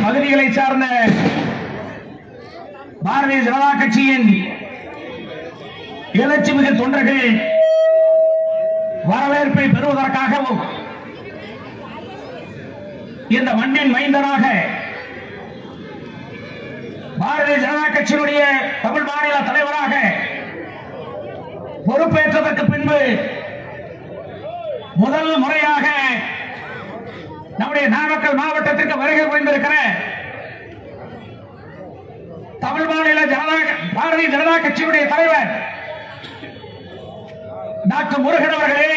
பகுதிகளை சார்ந்த பாரதிய ஜனதா கட்சியின் எழுச்சி மிகு தொண்டர்கள் வரவேற்பை பெறுவதற்காகவும் இந்த மண்ணின் மைந்தனாக பாரதிய ஜனதா கட்சியினுடைய தமிழ் மாநில தலைவராக பொறுப்பேற்றதற்கு பின்பு முதல் முறையாக நம்முடைய நாமக்கல் மாவட்டத்திற்கு வருகை புரிந்திருக்கிற தமிழ் மாநில ஜனதா பாரதிய ஜனதா கட்சியினுடைய தலைவர் டாக்டர் முருகன் அவர்களே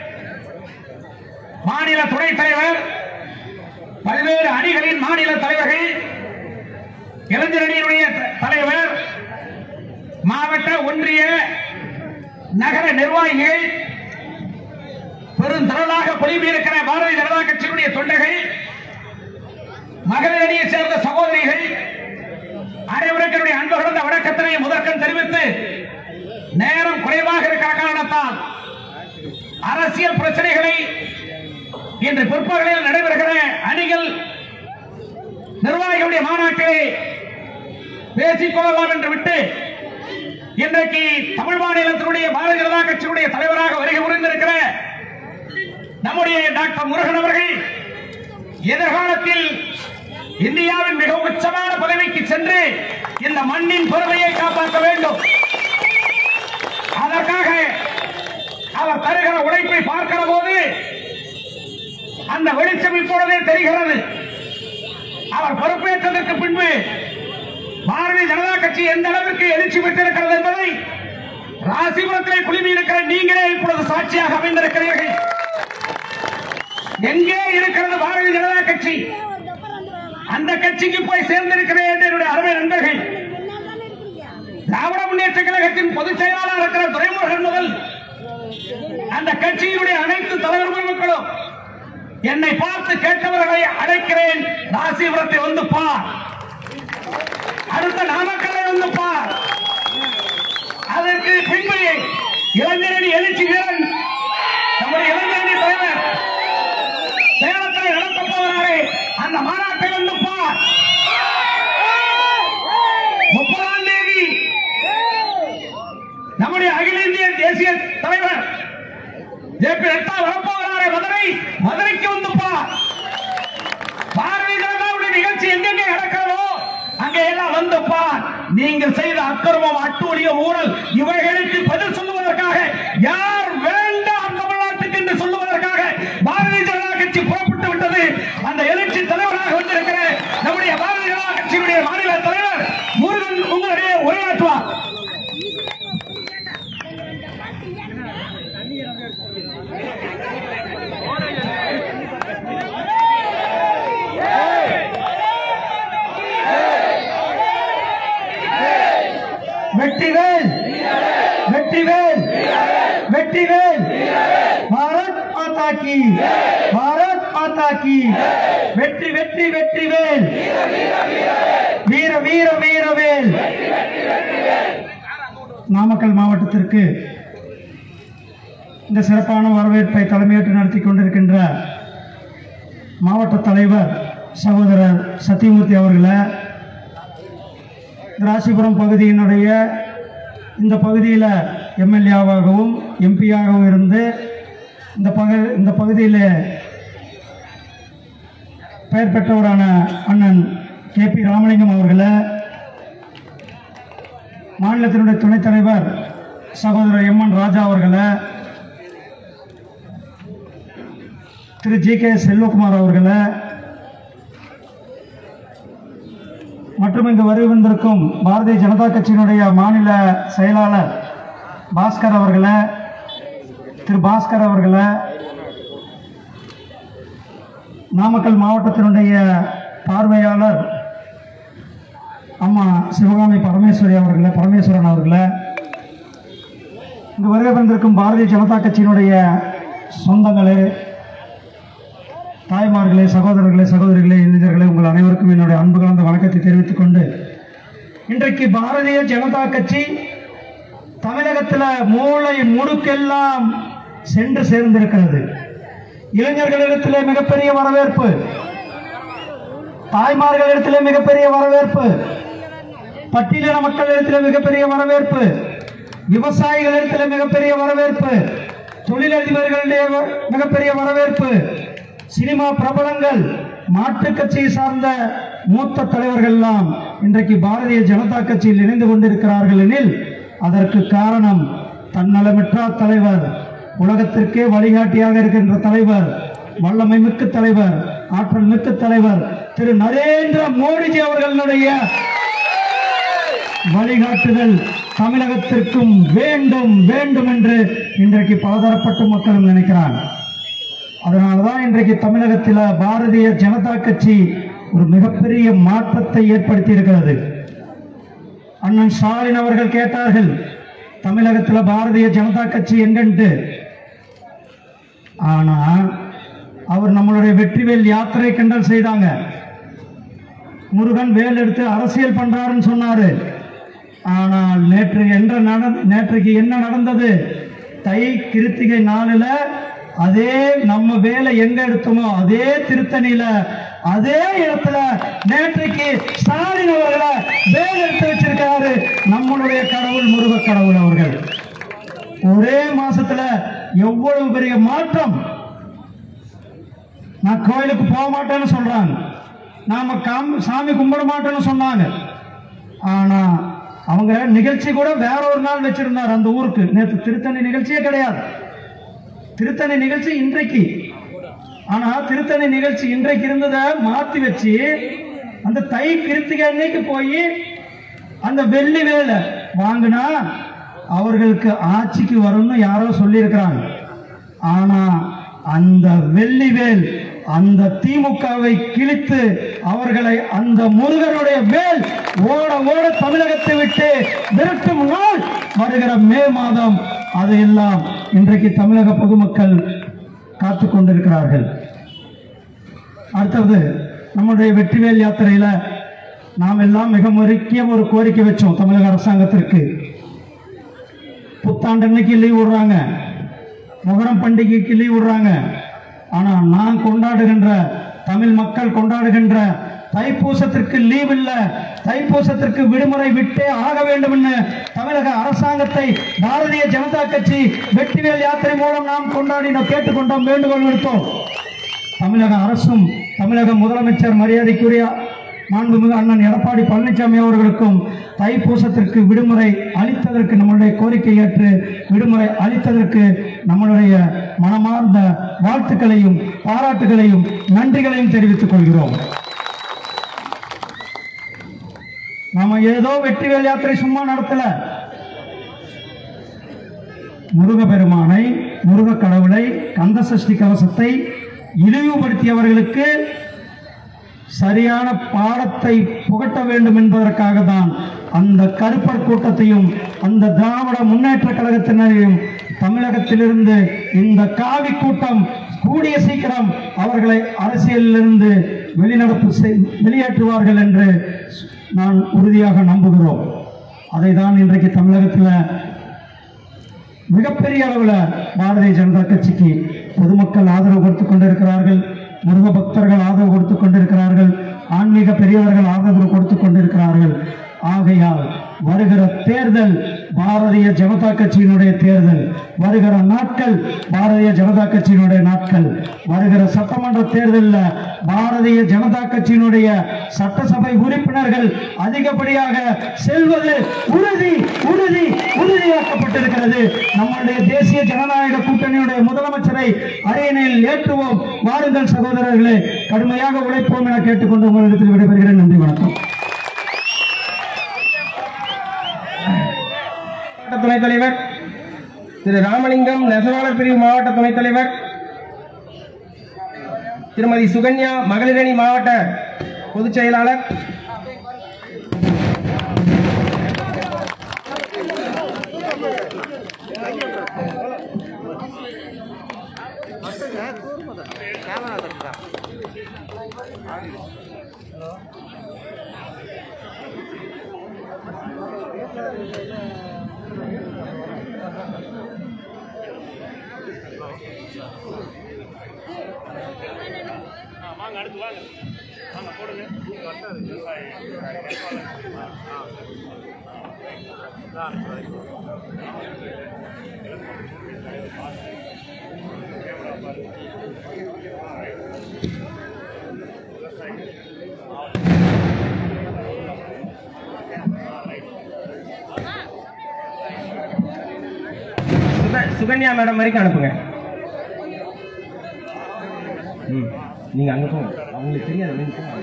மாநில துணைத் தலைவர் பல்வேறு அணிகளின் மாநில தலைவர்கள் இளைஞர் அணியினுடைய த- தலைவர் மாவட்ட ஒன்றிய நகர நிர்வாகிகள் பெருந்திரளாக பொலிவியிருக்கிற பாரதிய ஜனதா கட்சியினுடைய தொண்டர்கள் மகளிர் அணியை சேர்ந்த சகோதரிகள் அனைவருடைய அன்பு கலந்த வணக்கத்தினை முதற்கண் தெரிவித்து நேரம் குறைவாக இருக்கிற காரணத்தால் அரசியல் பிரச்சனைகளை இன்று பிற்பகலில் நடைபெறுகிற அணிகள் நிர்வாகிகளுடைய மாநாட்டிலே பேசிக் கொள்ளலாம் என்று விட்டு இன்றைக்கு தமிழ் மாநிலத்தினுடைய பாரதிய ஜனதா கட்சியினுடைய தலைவராக வருகை புரிந்திருக்கிற நம்முடைய டாக்டர் முருகன் அவர்கள் எதிர்காலத்தில் இந்தியாவின் மிக உச்சமான பதவிக்கு சென்று இந்த மண்ணின் பெருமையை காப்பாற்ற வேண்டும் அதற்காக அவர் தருகிற உழைப்பை பார்க்கிற போது அந்த வெளிச்சம் இப்பொழுதே தெரிகிறது அவர் பொறுப்பேற்றதற்கு பின்பு பாரதிய ஜனதா கட்சி எந்த அளவிற்கு எழுச்சி பெற்றிருக்கிறது என்பதை ராசிபுரத்திலே குழுமி இருக்கிற நீங்களே இப்பொழுது சாட்சியாக அமைந்திருக்கிறீர்கள் எங்கே இருக்கிறது பாரதிய ஜனதா கட்சி அந்த கட்சிக்கு போய் சேர்ந்திருக்கிறேன் என்று என்னுடைய அருமை நண்பர்கள் திராவிட முன்னேற்ற கழகத்தின் பொதுச் செயலாளர் இருக்கிற துரைமுருகன் முதல் அந்த கட்சியினுடைய அனைத்து தலைவர் மக்களும் என்னை பார்த்து கேட்டவர்களை அழைக்கிறேன் ராசிபுரத்தை வந்து பார் அடுத்த நாமக்கல்லை வந்து பார் அதற்கு பின்பு இளைஞரணி எழுச்சி வீரன் நம்முடைய இளைஞரணி தலைவர் சேலத்தை நடத்த போகிறாரே அந்த மாநாட்டை வந்து பார் முப்பதாம் தேதி நம்முடைய அகில இந்திய தேசிய தலைவர் ஜே பி நட்டா வரப்போகிறாரே மதுரை மதுரைக்கு வந்து பார் பாரதிய ஜனதாவுடைய நிகழ்ச்சி எங்கெங்கே நடக்கிறதோ அங்கே எல்லாம் வந்து பார் நீங்கள் செய்த அக்கிரமம் அட்டூழியம் ஊழல் இவைகளுக்கு பதில் சொல்லுவதற்காக யார் வேண்டாம் தமிழ்நாட்டுக்கு என்று சொல்லுவதற்காக பாரதிய ஜனதா கட்சி புறப்பட்டு விட்டது அந்த எழுச்சி தலைவராக வந்திருக்கிற நம்முடைய பாரதிய ஜனதா கட்சியினுடைய மாநில தலைவர் முருகன் உங்களுடைய உரையாற்றுவார் வெற்றிவேல் வெற்றிவேல் வெற்றிவேல் பாரத் மாதா கி பாரத் மாதா கி வெற்றி வெற்றி வெற்றிவேல் வீர வீர வீரவேல் நாமக்கல் மாவட்டத்திற்கு இந்த சிறப்பான வரவேற்பை தலைமையேற்று நடத்தி கொண்டிருக்கின்ற மாவட்ட தலைவர் சகோதரர் சத்தியமூர்த்தி அவர்களை ராசிபுரம் பகுதியினுடைய இந்த பகுதியில் எம்எல்ஏவாகவும் எம்பியாகவும் இருந்து இந்த பக இந்த பகுதியில் பெயர் பெற்றவரான அண்ணன் கே பி ராமலிங்கம் அவர்களை மாநிலத்தினுடைய துணைத் தலைவர் சகோதரர் எம் என் ராஜா அவர்களை திரு ஜி கே செல்வகுமார் அவர்களை மற்றும் இங்கு வருகை வந்திருக்கும் பாரதிய ஜனதா கட்சியினுடைய மாநில செயலாளர் பாஸ்கர் அவர்களை திரு பாஸ்கர் அவர்களை நாமக்கல் மாவட்டத்தினுடைய பார்வையாளர் அம்மா சிவகாமி பரமேஸ்வரி அவர்களை பரமேஸ்வரன் அவர்களை இங்கு வருகை வந்திருக்கும் பாரதிய ஜனதா கட்சியினுடைய சொந்தங்களே தாய்மார்களே சகோதரர்களே சகோதரிகளே இளைஞர்களே உங்கள் அனைவருக்கும் என்னுடைய அன்பு கலந்த வணக்கத்தை தெரிவித்துக் கொண்டு இன்றைக்கு பாரதிய ஜனதா கட்சி தமிழகத்தில் மூளை முடுக்கெல்லாம் சென்று சேர்ந்திருக்கிறது இளைஞர்களிடத்திலே மிகப்பெரிய வரவேற்பு தாய்மார்களிடத்திலே மிகப்பெரிய வரவேற்பு பட்டியலின மக்களிடத்திலே மிகப்பெரிய வரவேற்பு விவசாயிகளிடத்திலே மிகப்பெரிய வரவேற்பு தொழிலதிபர்களிடையே வ- மிகப்பெரிய வரவேற்பு சினிமா பிரபலங்கள் மாற்றுக் கட்சியை சார்ந்த மூத்த தலைவர்கள் எல்லாம் இன்றைக்கு பாரதிய ஜனதா கட்சியில் இணைந்து கொண்டிருக்கிறார்கள் எனில் அதற்கு காரணம் தன்னலமற்ற தலைவர் உலகத்திற்கே வழிகாட்டியாக இருக்கின்ற தலைவர் வல்லமை மிக்க தலைவர் ஆற்றல் மிக்க தலைவர் திரு நரேந்திர மோடிஜி அவர்களுடைய வழிகாட்டுதல் தமிழகத்திற்கும் வேண்டும் வேண்டும் என்று இன்றைக்கு பலதரப்பட்ட மக்களும் நினைக்கிறாங்க அதனாலதான் இன்றைக்கு தமிழகத்தில் பாரதிய ஜனதா கட்சி ஒரு மிகப்பெரிய மாற்றத்தை ஏற்படுத்தி இருக்கிறது அண்ணன் ஸ்டாலின் அவர்கள் கேட்டார்கள் தமிழகத்தில் பாரதிய ஜனதா கட்சி எங்கன்ட்டு ஆனா அவர் நம்மளுடைய வெற்றிவேல் யாத்திரை கிண்டல் செய்தாங்க முருகன் வேல் எடுத்து அரசியல் பண்றாருன்னு சொன்னாரு ஆனால் நேற்று என்ன நட நேற்றுக்கு என்ன நடந்தது தை கிருத்திகை நாளில் அதே நம்ம வேலை எங்க எடுத்தோமோ அதே திருத்தணியில அதே இடத்துல நேற்றைக்கு ஸ்டாலின் அவர்களை வேல் எடுத்து வச்சிருக்காரு நம்மளுடைய கடவுள் முருக கடவுள் அவர்கள் ஒரே மாசத்துல எவ்வளவு பெரிய மாற்றம் நான் கோயிலுக்கு போக மாட்டேன்னு சொல்றாங்க நாம காம் சாமி கும்பிட மாட்டேன்னு சொன்னாங்க ஆனா அவங்க நிகழ்ச்சி கூட வேற ஒரு நாள் வச்சிருந்தார் அந்த ஊருக்கு நேற்று திருத்தணி நிகழ்ச்சியே கிடையாது திருத்தணி நிகழ்ச்சி இன்றைக்கு ஆனா திருத்தணி நிகழ்ச்சி இன்றைக்கு இருந்ததை மாத்தி வச்சு அந்த தை கிருத்திகை அன்னைக்கு போய் அந்த வெள்ளி வேலை வாங்கினா அவர்களுக்கு ஆட்சிக்கு வரும்னு யாரோ சொல்லியிருக்கிறாங்க ஆனா அந்த வெள்ளி வேல் அந்த திமுகவை கிழித்து அவர்களை அந்த முருகனுடைய வேல் ஓட ஓட தமிழகத்தை விட்டு விரட்டும் நாள் வருகிற மே மாதம் அதையெல்லாம் இன்றைக்கு தமிழக பொதுமக்கள் காத்து கொண்டிருக்கிறார்கள் அடுத்தது நம்முடைய வெற்றிவேல் யாத்திரையில நாம் எல்லாம் மிக முக்கிய ஒரு கோரிக்கை வச்சோம் தமிழக அரசாங்கத்திற்கு புத்தாண்டு அன்னைக்கு லீவ் விடுறாங்க முகரம் பண்டிகைக்கு லீவ் விடுறாங்க ஆனா நான் கொண்டாடுகின்ற தமிழ் மக்கள் கொண்டாடுகின்ற தைப்பூசத்திற்கு லீவ் இல்ல தைப்பூசத்திற்கு விடுமுறை விட்டே ஆக வேண்டும் என்று தமிழக அரசாங்கத்தை பாரதிய ஜனதா கட்சி வெற்றிவேல் யாத்திரை மூலம் நாம் கொண்டாடினோம் கேட்டுக்கொண்டோம் வேண்டுகோள் விடுத்தோம் தமிழக அரசும் தமிழக முதலமைச்சர் மரியாதைக்குரிய மாண்புமிகு அண்ணன் எடப்பாடி பழனிசாமி அவர்களுக்கும் தைப்பூசத்திற்கு விடுமுறை அளித்ததற்கு நம்மளுடைய கோரிக்கை ஏற்று விடுமுறை அளித்ததற்கு நம்மளுடைய மனமார்ந்த வாழ்த்துக்களையும் பாராட்டுகளையும் நன்றிகளையும் தெரிவித்துக் கொள்கிறோம் நாம ஏதோ வெற்றிவேல் யாத்திரை சும்மா நடத்தல முருகப்பெருமானை முருக கடவுளை கந்த சஷ்டி கவசத்தை இழிவுபடுத்தியவர்களுக்கு சரியான பாடத்தை புகட்ட வேண்டும் என்பதற்காக தான் அந்த கருப்பர் கூட்டத்தையும் அந்த திராவிட முன்னேற்ற கழகத்தினரையும் தமிழகத்திலிருந்து இந்த காவி கூட்டம் கூடிய சீக்கிரம் அவர்களை அரசியலிலிருந்து வெளிநடப்பு செய் வெளியேற்றுவார்கள் என்று நான் உறுதியாக நம்புகிறோம் அதை தான் இன்றைக்கு தமிழகத்தில் மிகப்பெரிய அளவில் பாரதிய ஜனதா கட்சிக்கு பொதுமக்கள் ஆதரவு கொடுத்து கொண்டிருக்கிறார்கள் முருக பக்தர்கள் ஆதரவு கொடுத்து கொண்டிருக்கிறார்கள் ஆன்மீக பெரியவர்கள் ஆதரவு கொடுத்து கொண்டிருக்கிறார்கள் ஆகையால் வருகிற தேர்தல் பாரதிய ஜனதா கட்சியினுடைய தேர்தல் வருகிற நாட்கள் பாரதிய ஜனதா கட்சியினுடைய நாட்கள் வருகிற சட்டமன்ற தேர்தலில் பாரதிய ஜனதா கட்சியினுடைய சட்டசபை உறுப்பினர்கள் அதிகப்படியாக செல்வது உறுதி உறுதி உறுதியாக்கப்பட்டிருக்கிறது நம்முடைய தேசிய ஜனநாயக கூட்டணியுடைய முதலமைச்சரை அரியணையில் ஏற்றுவோம் வாருங்கள் சகோதரர்களே கடுமையாக உழைப்போம் என கேட்டுக்கொண்டு உங்களிடத்தில் விடைபெறுகிறேன் நன்றி வணக்கம் மாவட்ட துணைத் தலைவர் திரு ராமலிங்கம் நெசவாளர் பிரிவு மாவட்ட துணைத் தலைவர் திருமதி சுகன்யா மகளிரணி மாவட்ட பொதுச் செயலாளர் வாங்க அடுத்து வாங்க வாங்க போடுங்க சுக- சுகன்யா மேடம் வரைக்கும் அனுப்புங்க ம் நீங்க அங்க போங்க அவங்களுக்கு தெரியாது நீங்க போங்க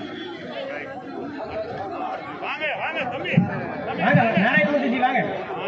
வாங்க நாராயணமூர்த்தி வாங்க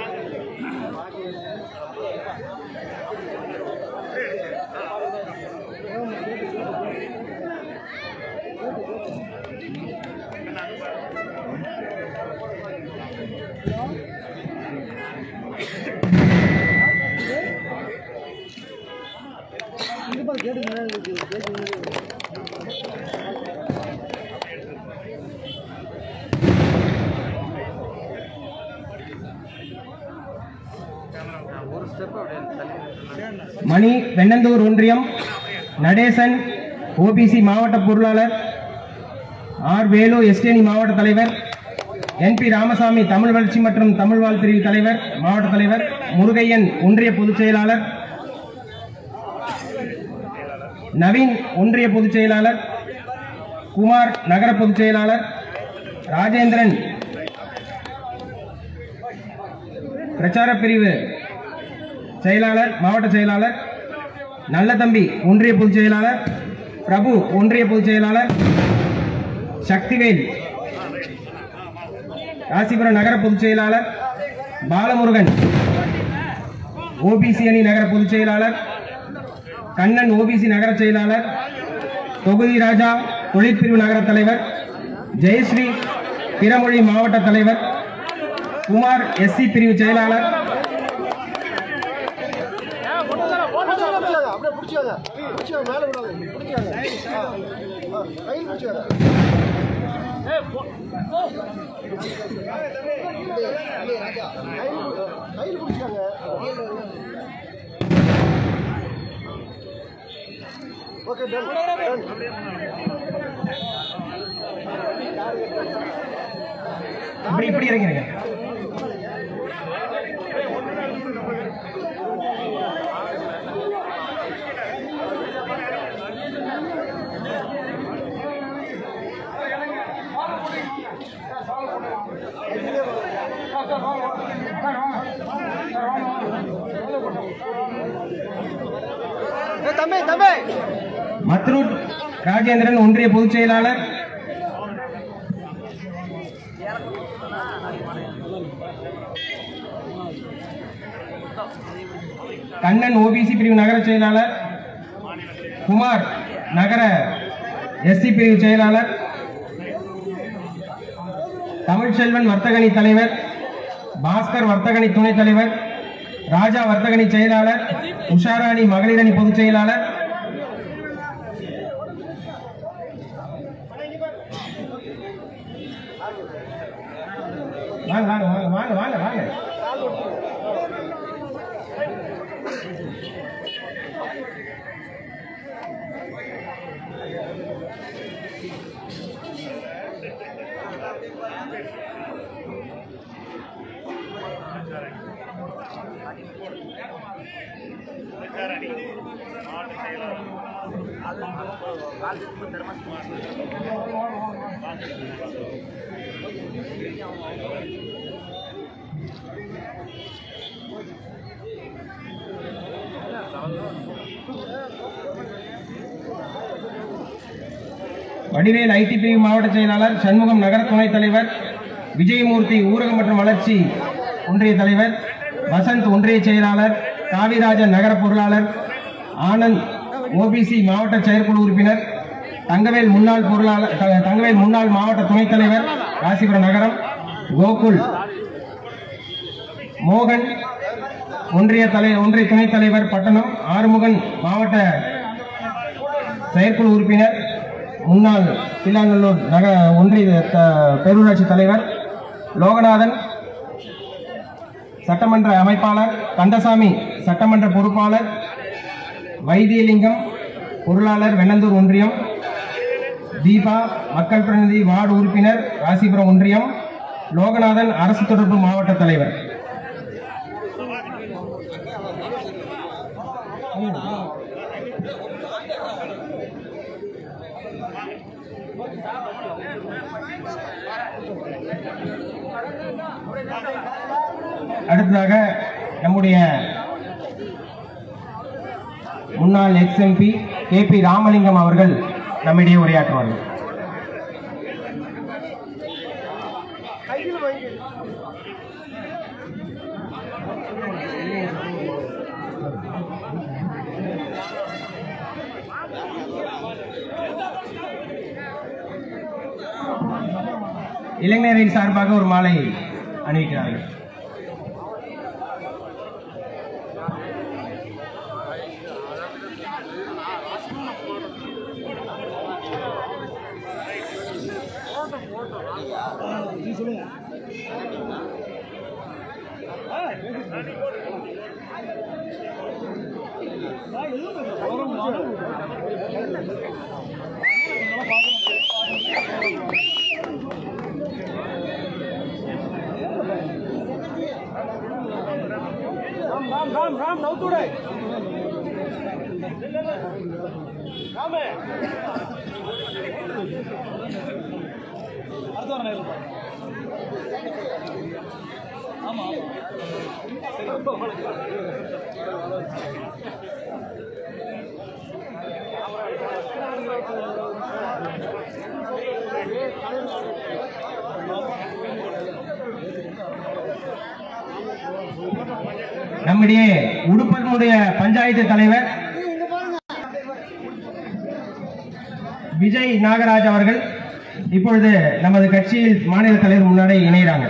மணி வெண்ணந்தூர் ஒன்றியம் நடேசன் ஓபிசி மாவட்ட பொருளாளர் ஆர் வேலு எஸ்டேனி மாவட்ட தலைவர் என்பி ராமசாமி தமிழ் வளர்ச்சி மற்றும் தமிழ் வாழ் பிரிவு தலைவர் மாவட்ட தலைவர் முருகையன் ஒன்றிய பொதுச் செயலாளர் நவீன் ஒன்றிய பொதுச் செயலாளர் குமார் நகர பொதுச் செயலாளர் ராஜேந்திரன் பிரச்சார பிரிவு செயலாளர் மாவட்ட செயலாளர் நல்ல தம்பி ஒன்றிய பொதுச் செயலாளர் பிரபு ஒன்றிய பொதுச் செயலாளர் சக்திவேல் ராசிபுரம் நகர பொதுச் செயலாளர் பாலமுருகன் ஓபிசி அணி நகர பொதுச் செயலாளர் கண்ணன் ஓபிசி நகர செயலாளர் தொகுதி ராஜா தொழிற்பிரிவு நகர தலைவர் ஜெயஸ்ரீ பிறமொழி மாவட்ட தலைவர் குமார் எஸ்சி பிரிவு செயலாளர் அப்படியே பிடிச்சாங்க பிடிச்சாங்க மேலே விடாது பிடிச்சாங்க கையில் பிடிச்சாங்க கையில் பிடிச்சாங்க ஓகே டன் டன் இப்படி இப்படி இறங்கிருங்க ஏ தம்பி தம்பி மத்ரூட் ராஜேந்திரன் ஒன்றிய பொதுச் செயலாளர் கண்ணன் ஓபிசி பிரிவு நகர செயலாளர் குமார் நகர எஸ்சி பிரிவு செயலாளர் தமிழ்ச்செல்வன் வர்த்தகணி தலைவர் பாஸ்கர் வர்த்தகணி துணைத் தலைவர் ராஜா வர்த்தகணி செயலாளர் உஷாராணி மகளிரணி பொதுச் செயலாளர் வாங்க வாங்க வாங்க வாங்க வாங்க வாங்க வடிவேல் ஐடி பிரிவு மாவட்ட செயலாளர் சண்முகம் நகர துணைத் தலைவர் விஜயமூர்த்தி ஊரக மற்றும் வளர்ச்சி ஒன்றிய தலைவர் வசந்த் ஒன்றிய செயலாளர் காவிராஜன் நகர பொருளாளர் ஆனந்த் ஓபிசி மாவட்ட செயற்குழு உறுப்பினர் தங்கவேல் முன்னாள் பொருளாளர் த- தங்கவேல் முன்னாள் மாவட்ட துணைத் தலைவர் ராசிபுரம் நகரம் கோகுல் மோகன் ஒன்றிய தலை ஒன்றிய துணைத் தலைவர் பட்டணம் ஆறுமுகன் மாவட்ட செயற்குழு உறுப்பினர் முன்னாள் கில்லாநல்லூர் நக ஒன்றிய த- பேரூராட்சி தலைவர் லோகநாதன் சட்டமன்ற அமைப்பாளர் கந்தசாமி சட்டமன்ற பொறுப்பாளர் வைத்தியலிங்கம் பொருளாளர் வெண்ணந்தூர் ஒன்றியம் தீபா மக்கள் பிரதிநிதி வார்டு உறுப்பினர் ராசிபுரம் ஒன்றியம் லோகநாதன் அரசு தொடர்பு மாவட்ட தலைவர் அடுத்ததாக நம்முடைய முன்னாள் எக்ஸ்எம்பி கே பி ராமலிங்கம் அவர்கள் நம்மிடையே உரையாற்றுவார்கள் இளைஞரின் சார்பாக ஒரு மாலை அணிவிக்கிறார்கள் ராம் ராம் ராம் நவுத்துடே ராமே அடுத்த வாரம் நேரில் பாரு. ஆமா ஆமா நம்மிடையே உடுப்பனுடைய பஞ்சாயத்து தலைவர் விஜய் நாகராஜ் அவர்கள் இப்பொழுது நமது கட்சியில் மாநில தலைவர் முன்னாடி இணைகிறாங்க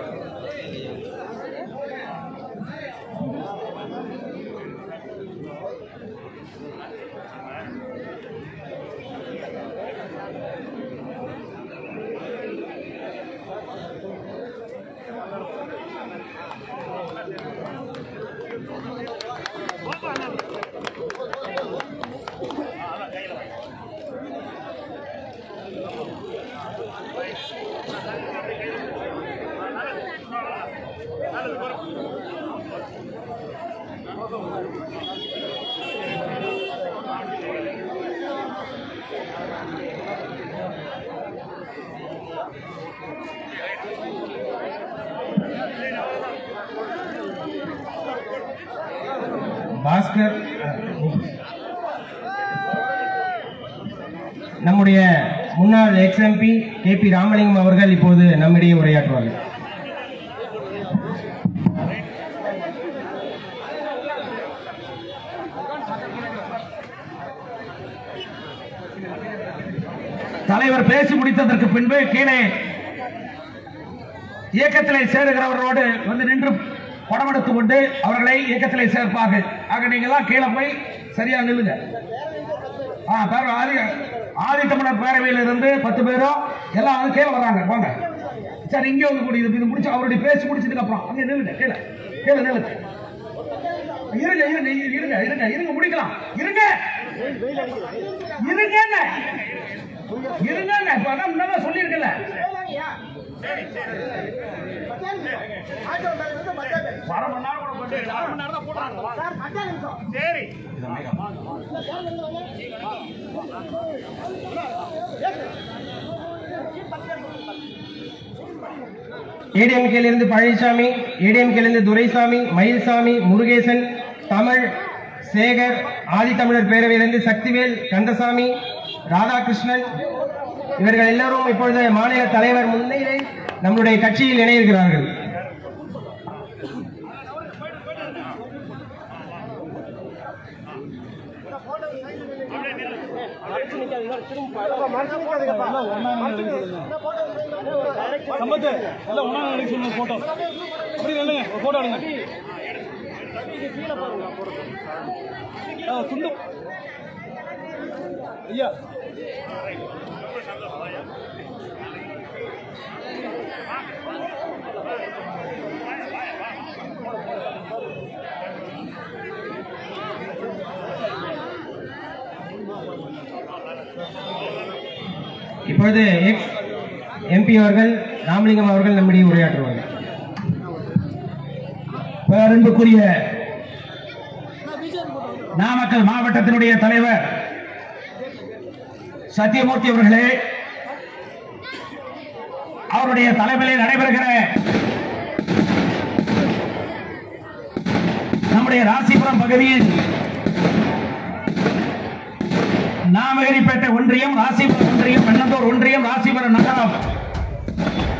பாஸ்கர் நம்முடைய முன்னாள் எக்ஸ்எம்பி கே பி ராமலிங்கம் அவர்கள் இப்போது நம்மிடையே உரையாற்றுவார்கள் தலைவர் பேசி முடித்ததற்கு பின்பு கீழே இயக்கத்திலே சேருகிறவர்களோடு வந்து நின்று படம் எடுத்துக் கொண்டு அவர்களை இயக்கத்திலே சேர்ப்பார்கள் ஆக நீங்க எல்லாம் கீழே போய் சரியா நில்லுங்க ஆ பாருங்க ஆதி ஆதி தமிழர் பேரவையில் இருந்து பத்து பேரும் எல்லாம் வந்து கீழே வர்றாங்க போங்க சரி இங்கே வந்து கூடி இது முடிச்சு அவருடைய பேசி முடிச்சதுக்கு அப்புறம் அங்கே நில்லுங்க கீழே கீழே நில்லுங்க இருங்க இருங்க இருங்க இருங்க இருங்க முடிக்கலாம் இருங்க இருங்க இருங்க இப்ப அதான் முன்னதான் சொல்லியிருக்கல அரை மணி நேரம் கூட போட்டு அரை மணி நேரம் தான் போடுறாங்க சரி ஏடிஎம்கேலிருந்து பழனிசாமி ஏடிஎம்கேலிருந்து துரைசாமி மயில்சாமி முருகேசன் தமிழ் சேகர் ஆதித்தமிழர் பேரவையிலிருந்து சக்திவேல் கந்தசாமி ராதாகிருஷ்ணன் இவர்கள் எல்லாரும் இப்பொழுது மாநில தலைவர் முன்னிலை நம்முடைய கட்சியில் இணையிருக்கிறார்கள் சம்பத்து எல்லாம் ஒன்றா எடுக்க சொல்லுங்க போட்டோ அப்படி இல்லைங்க ஒரு போட்டோ எடுங்க ஆ, துண்டு ஐயா இப்பொழுது எக்ஸ் எம்பி அவர்கள் ராமலிங்கம் அவர்கள் நம்மிடையே உரையாற்றுவார்கள் பேரன்புக்குரிய நாமக்கல் மாவட்டத்தினுடைய தலைவர் சத்தியமூர்த்தி அவர்களே அவருடைய தலைமையில் நடைபெறுகிற நம்முடைய ராசிபுரம் பகுதியில் நாமகிரிப்பேட்டை ஒன்றியம் ராசிபுரம் ஒன்றியம் வெண்ணந்தூர் ஒன்றியம் ராசிபுரம் நகரம்